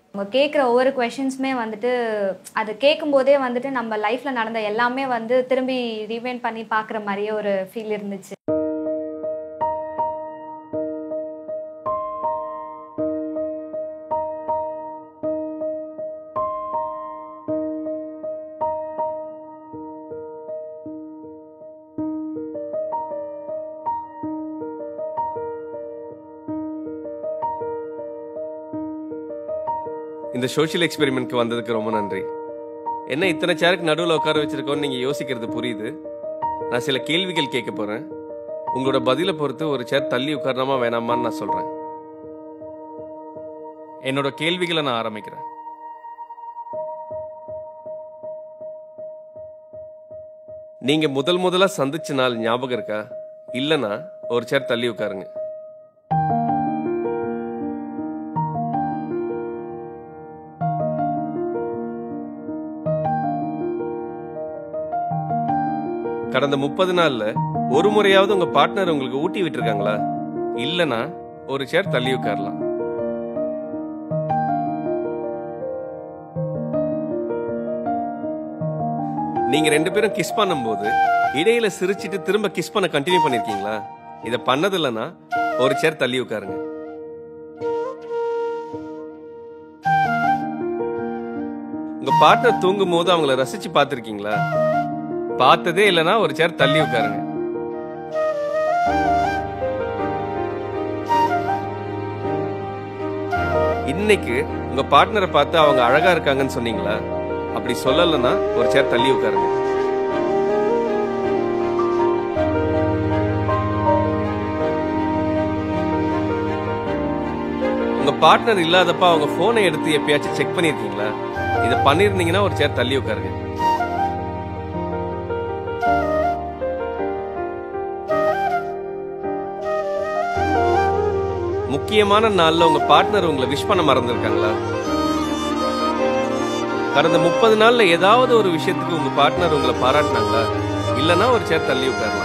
அவங்க கேட்குற ஒவ்வொரு கொஷின்ஸுமே வந்துட்டு அது கேட்கும்போதே வந்துட்டு நம்ம லைஃப்பில் நடந்த எல்லாமே வந்து திரும்பி ரீவைண்ட் பண்ணி பார்க்குற மாதிரியே ஒரு ஃபீல் இருந்துச்சு இந்த சோஷியல் எக்ஸ்பெரிமெண்ட்க்கு வந்ததுக்கு ரொம்ப நன்றி என்ன இத்தனை சேருக்கு நடுவில் உட்கார வச்சிருக்கோன்னு நீங்கள் யோசிக்கிறது புரியுது நான் சில கேள்விகள் கேட்க போகிறேன் உங்களோட பதிலை பொறுத்து ஒரு சேர் தள்ளி உட்காரணுமா வேணாமான்னு நான் சொல்கிறேன் என்னோட கேள்விகளை நான் ஆரம்பிக்கிறேன் நீங்க முதல் முதலா சந்திச்ச நாள் ஞாபகம் இருக்கா இல்லனா ஒரு சேர் தள்ளி உட்காருங்க கடந்த முப்பது நாள்ல ஒரு முறையாவது உங்க பார்ட்னர் உங்களுக்கு ஊட்டி விட்டுருக்காங்களா இல்லனா ஒரு சேர் தள்ளி உட்காரலாம் நீங்க ரெண்டு பேரும் கிஸ் பண்ணும்போது இடையில சிரிச்சிட்டு திரும்ப கிஸ் பண்ண கண்டினியூ பண்ணிருக்கீங்களா இத பண்ணது இல்லைன்னா ஒரு சேர் தள்ளி உட்காருங்க உங்க பார்ட்னர் தூங்கும் போது அவங்கள ரசிச்சு பார்த்திருக்கீங்களா பார்த்ததே இல்லைன்னா ஒரு சேர் தள்ளி உட்காருங்க இன்னைக்கு உங்க பார்ட்னரை பார்த்து அவங்க அழகா இருக்காங்கன்னு சொன்னீங்களா அப்படி சொல்லலைன்னா ஒரு சேர் தள்ளி உட்காருங்க உங்க பார்ட்னர் இல்லாதப்ப அவங்க போனை எடுத்து எப்பயாச்சும் செக் பண்ணிருக்கீங்களா இதை பண்ணிருந்தீங்கன்னா ஒரு சேர் தள்ளி உட்காருங்க முக்கியமான நாள்ல உங்க பார்ட்னர் உங்களை விஷ் பண்ண மறந்துருக்காங்களா கடந்த முப்பது நாள்ல ஏதாவது ஒரு விஷயத்துக்கு உங்க பார்ட்னர் உங்களை பாராட்டினாங்களா இல்லனா ஒரு சேர் தள்ளி உட்காரலாம்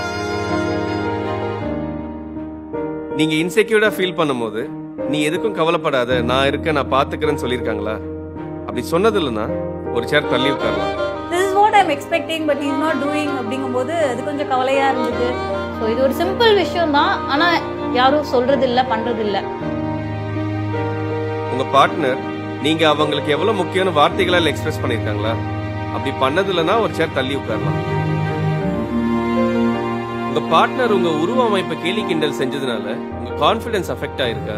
நீங்க இன்செக்யூர்டா ஃபீல் பண்ணும்போது நீ எதுக்கும் கவலைப்படாத நான் இருக்கேன் நான் பாத்துக்கிறேன்னு சொல்லியிருக்காங்களா அப்படி சொன்னது இல்லைன்னா ஒரு சேர் தள்ளி உட்காரலாம் this is what I'm expecting but is not doing அப்படிங்கும்போது அது கொஞ்சம் கவலையா இருந்தது ஸோ இது ஒரு சிம்பிள் விஷயம் தான் ஆனா யாரும் சொல்றது இல்ல பண்றது இல்ல உங்க பார்ட்னர் நீங்க அவங்களுக்கு எவ்வளவு முக்கியமான வார்த்தைகளால் எக்ஸ்பிரஸ் பண்ணிருக்காங்களா அப்படி பண்ணது இல்லைன்னா ஒரு சேர் தள்ளி உட்காரலாம் உங்க பார்ட்னர் உங்க உருவ அமைப்பை கேலி கிண்டல் செஞ்சதுனால உங்க கான்பிடன்ஸ் அஃபெக்ட் ஆயிருக்கா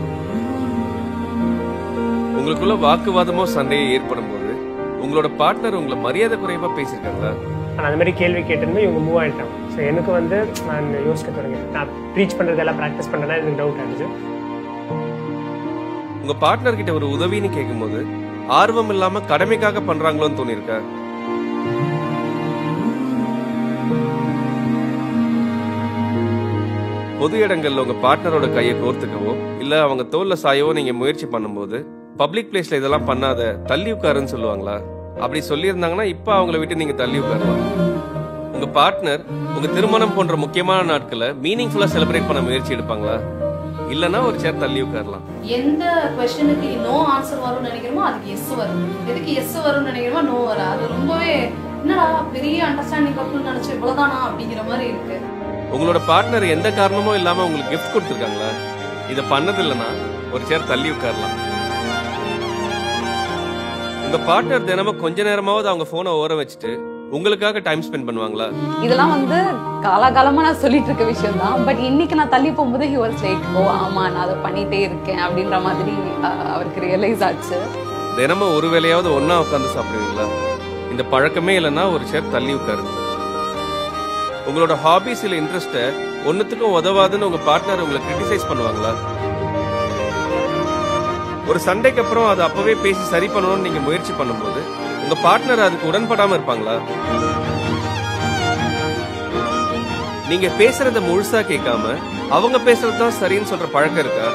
உங்களுக்குள்ள வாக்குவாதமோ சண்டையோ ஏற்படும் போது உங்களோட பார்ட்னர் உங்களை மரியாதை குறைவா பேசியிருக்காங்களா நான் அந்த மாதிரி கேள்வி கேட்டிருந்து இவங்க மூவ் ஆகிட்டான் ஸோ எனக்கு வந்து நான் யோசிக்க தொடங்கி நான் ப்ரீச் பண்ணுறதெல்லாம் ப்ராக்டிஸ் பண்ணேன்னா எனக்கு டவுட் ஆயிடுச்சு உங்க பார்ட்னர் கிட்ட ஒரு உதவின்னு கேட்கும்போது ஆர்வம் இல்லாம கடமைக்காக பண்றாங்களோன்னு தோணிருக்கா பொது இடங்கள்ல உங்க பார்ட்னரோட கையை கோர்த்துக்கவோ இல்ல அவங்க தோல்ல சாயவோ நீங்க முயற்சி பண்ணும்போது பப்ளிக் பிளேஸ்ல இதெல்லாம் பண்ணாத தள்ளி உட்காருன்னு சொல்லுவாங்களா அப்படி சொல்லியிருந்தாங்கன்னா இப்ப அவங்கள விட்டு நீங்க தள்ளி உட்காரலாம் உங்க பார்ட்னர் உங்க திருமணம் போன்ற முக்கியமான நாட்களை மீனிங்ஃபுல்லா செலிப்ரேட் பண்ண முயற்சி எடுப்பாங்களா இல்லனா ஒரு சேர் தள்ளி உட்காரலாம் எந்த கொஸ்டினுக்கு நோ ஆன்சர் வரும்னு நினைக்கிறோமோ அதுக்கு எஸ் வரும் எதுக்கு எஸ் வரும்னு நினைக்கிறோமோ நோ வரும் அது ரொம்பவே என்னடா பெரிய அண்டர்ஸ்டாண்டிங் கப்புள்னு நினைச்சு இவ்வளவுதானா அப்படிங்கிற மாதிரி இருக்கு உங்களோட பார்ட்னர் எந்த காரணமும் இல்லாம உங்களுக்கு கிஃப்ட் கொடுத்துருக்காங்களா இத பண்ணது இல்லைன்னா ஒரு சேர் தள்ளி உட்காரலாம் உங்க பார்ட்னர் தினமும் கொஞ்ச நேரமாவது அவங்க போனை ஓர வச்சுட்டு உங்களுக்காக டைம் ஸ்பெண்ட் பண்ணுவாங்களா இதெல்லாம் வந்து காலாகாலமா நான் சொல்லிட்டு இருக்க விஷயம் தான் பட் இன்னைக்கு நான் தள்ளி போகும்போது ஹி வாஸ் லைக் ஓ ஆமா நான் அதை பண்ணிட்டே இருக்கேன் அப்படின்ற மாதிரி அஹ், அவருக்கு ரியலைஸ் ஆச்சு தினமும் ஒரு வேளையாவது ஒண்ணா உட்காந்து சாப்பிடுவீங்களா இந்த பழக்கமே இல்லைன்னா ஒரு சேர் தள்ளி உட்காருங்க உங்களோட ஹாபிஸ் இல்ல இன்ட்ரெஸ்ட ஒன்னுத்துக்கும் உதவாதுன்னு உங்க பார்ட்னர் உங்களை கிரிட்டிசைஸ் பண்ணுவாங்களா ஒரு சண்டைக்கு அப்புறம் அதை அப்பவே பேசி சரி பண்ணணும்னு நீங்க முயற்சி பண்ணும்போது உங்க பார்ட்னர் அதுக்கு உடன்படாம இருப்பாங்களா நீங்க பேசுறத முழுசா கேட்காம அவங்க பேசுறது தான் சரின்னு சொல்ற பழக்கம் இருக்கா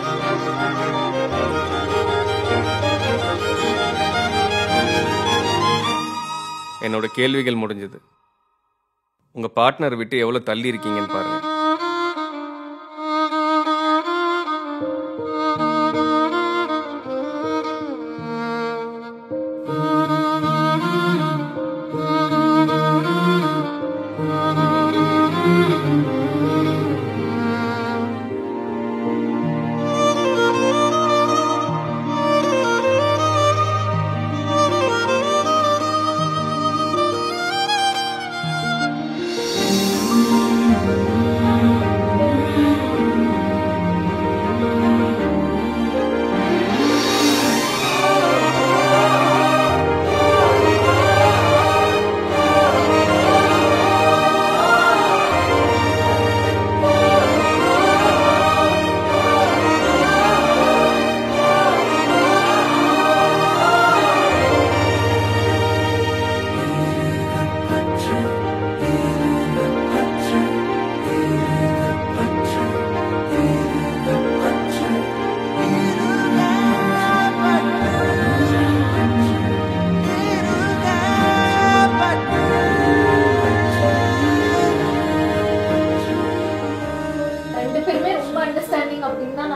என்னோட கேள்விகள் முடிஞ்சது உங்க பார்ட்னர் விட்டு எவ்வளவு தள்ளி இருக்கீங்கன்னு பாருங்க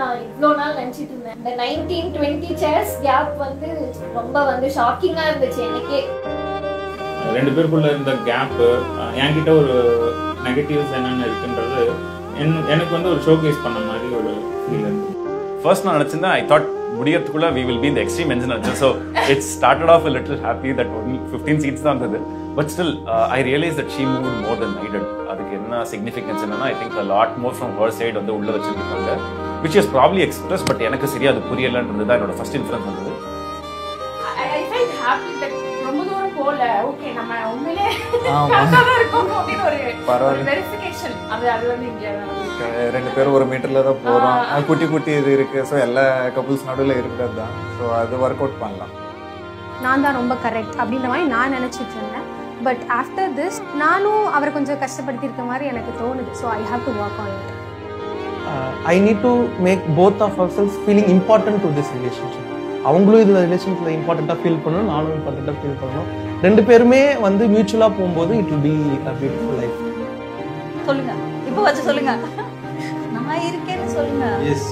நான் இவ்வளோ நாள் நினச்சிட்டு இருந்தேன் இந்த நைன்டீன் டுவெண்ட்டி சேர்ஸ் கேப் வந்து ரொம்ப வந்து ஷாக்கிங்காக இருந்துச்சு எனக்கே ரெண்டு பேருக்குள்ள இருந்த கேப்பு என்கிட்ட ஒரு நெகட்டிவ்ஸ் என்னென்ன இருக்குன்றது என்- எனக்கு வந்து ஒரு ஷோகேஸ் பண்ண மாதிரி ஒரு ஃபீல் இருந்துச்சு ஃபர்ஸ்ட் நான் நினச்சிருந்தேன் ஐ தாட் முடியறதுக்குள்ள வி வில் பி இந்த எக்ஸ்ட்ரீம் என்ஜின் நினச்சேன் so it's started off little happy that only fifteen seats தான் இருந்தது but still I realise that she move more then added அதுக்கு என்ன சிக்னிஃபிகன்ஸ் என்னன்னா I think lot more from her side வந்து உள்ள வச்சிருக்காங்க which is probably express but எனக்கு சரியா அது புரியலன்றது தான் என்னோட ஃபர்ஸ்ட் இன்ஃபரன்ஸ் வந்தது ஐ ஃபெல்ட் ஹாப்பி தட் ரொம்ப தூரம் போகல ஓகே நம்ம உண்மையிலே ஆமா. கரெக்டாக தான் இருக்கோம் அப்படின்னு ஒரு பரவாயில்ல. வெரிஃபிகேஷன் அது அது வந்து இங்கே தான் ரெண்டு பேரும் ஒரு மீட்டர்ல தான் போறோம் அது குட்டி குட்டி இது இருக்கு ஸோ எல்லா கப்புள்ஸ் நடுவில் இருக்கிறது தான் ஸோ அது ஒர்க் அவுட் பண்ணலாம் நான் தான் ரொம்ப கரெக்ட் அப்படின்ற மாதிரி நான் நினச்சிட்டு இருந்தேன் பட் ஆஃப்டர் திஸ் நானும் அவரை கொஞ்சம் கஷ்டப்படுத்தியிருக்க மாதிரி எனக்கு தோணுது so I have to work on it I need to make both of ourselves feeling important to this relationship அவங்களும் இதில் ரிலேஷன்ஷிப்பில் இம்பார்ட்டண்ட்டாக ஃபீல் பண்ணணும் நானும் இம்பார்ட்டண்ட்டாக ஃபீல் பண்ணணும் ரெண்டு பேருமே வந்து மியூச்சுவலாக போகும்போது it will be a beautiful life சொல்லுங்க இப்போ வச்சு சொல்லுங்க நான் இருக்கேன்னு சொல்லுங்க எஸ்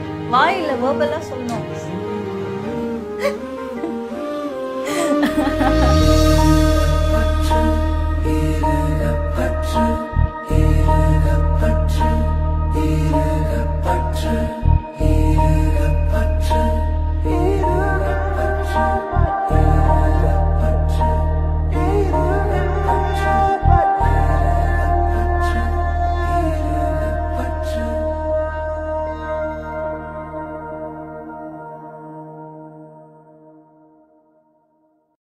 வாயில வேர்பலா சொல்லணும்